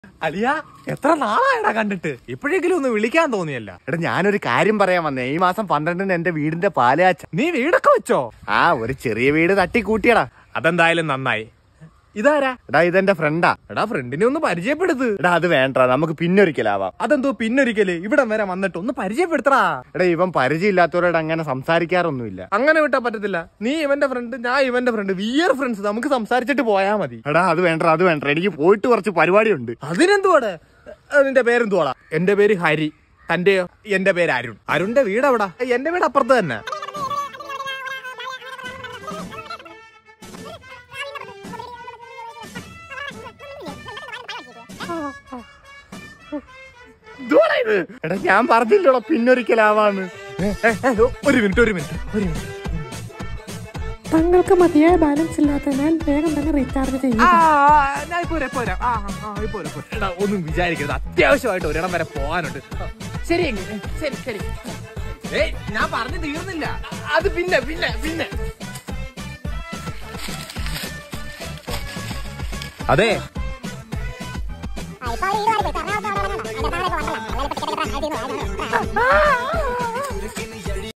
അലിയ എത്ര നാളായടാ കണ്ടിട്ട് ഇപ്പോഴെങ്കിലും ഒന്ന് വിളിക്കാൻ തോന്നിയല്ല എടാ ഞാനൊരു കാര്യം പറയാൻ വന്നേ ഈ മാസം പന്ത്രണ്ടിന് എന്റെ വീടിന്റെ പാലാച്ച നീ വീടൊക്കെ വെച്ചോ ആ ഒരു ചെറിയ വീട് തട്ടി കൂട്ടിയടാ അതെന്തായാലും നന്നായി ഇതാരാ എടാ ഇതെന്റെ ഫ്രണ്ടാ എടാ ഫ്രണ്ടിനെ ഒന്ന് പരിചയപ്പെടുത്ത് എടാ അത് വേണ്ട നമുക്ക് പിന്നൊരിക്കലാവാം അതെന്തോ പിന്നൊരിക്കല് ഇവിടം വരെ വന്നിട്ട് ഒന്ന് പരിചയപ്പെടുത്തടാ എടാ ഇവൻ പരിചയമില്ലാത്തവരോട് അങ്ങനെ സംസാരിക്കാറൊന്നുമില്ല അങ്ങനെ വിട്ടാ പറ്റത്തില്ല നീ ഇവന്റെ ഫ്രണ്ട് ഞാൻ ഇവന്റെ ഫ്രണ്ട് വിയർ ഫ്രണ്ട്സ് നമുക്ക് സംസാരിച്ചിട്ട് പോയാ മതി എടാ അത് വേണ്ട അത് വേണ്ട എനിക്ക് പോയിട്ട് കുറച്ച് പരിപാടിയുണ്ട് അതിനെന്തുവാടെ നിന്റെ പേരെന്തുവാടാ എന്റെ പേര് ഹരി തന്റെയോ എന്റെ പേര് അരുൺ അരുണിന്റെ വീട് എവിടാ എന്റെ വീട് അപ്പുറത്ത് തന്നെ ഇതുവാടാ ഇത്? എടാ ഞാൻ പറഞ്ഞില്ലടാ പിന്നൊരിക്കലാവാന്ന് ഏ, ഏ, ഏ, ഒരു മിനിറ്റ് ഒരു മിനിറ്റ് ഒരു മിനിറ്റ് താങ്കൾക്ക് മതിയായ ബാലൻസ് ഇല്ലാത്തതിനാൽ വേഗം തന്നെ റീചാർജ് ചെയ്യും ആ, ഞാൻ ഇപ്പൊ വരാം, ഇപ്പൊ വരാം. ആ, ആ, ആ, ഇപ്പൊ വരാം, ഇപ്പൊ വരാം. എടാ, ഒന്നും വിചാരിക്കരുത് അത്യാവശ്യമായിട്ട് ഒരിടം വരെ പോകാനുണ്ട് ശരി എങ്കിൽ, ശരി ശരി ഏയ് ഞാൻ പറഞ്ഞു തീർന്നില്ല അത് പിന്നെ പിന്നെ പിന്നെ അതെ ആ, ഇപ്പൊ അവര് വീട് മാറി പോയി. എറണാകുളത്ത് അവിടെ വന്നതാ. അതിന്റെ താഴെ ഇപ്പൊ വന്നതാ. ഞങ്ങളിപ്പോ ടിക്കറ്റ് എടുക്കാൻ ആയിരത്തി ഇരുന്നൂറ്, ആയിരത്തി ഇരുന്നൂറ്. ആ,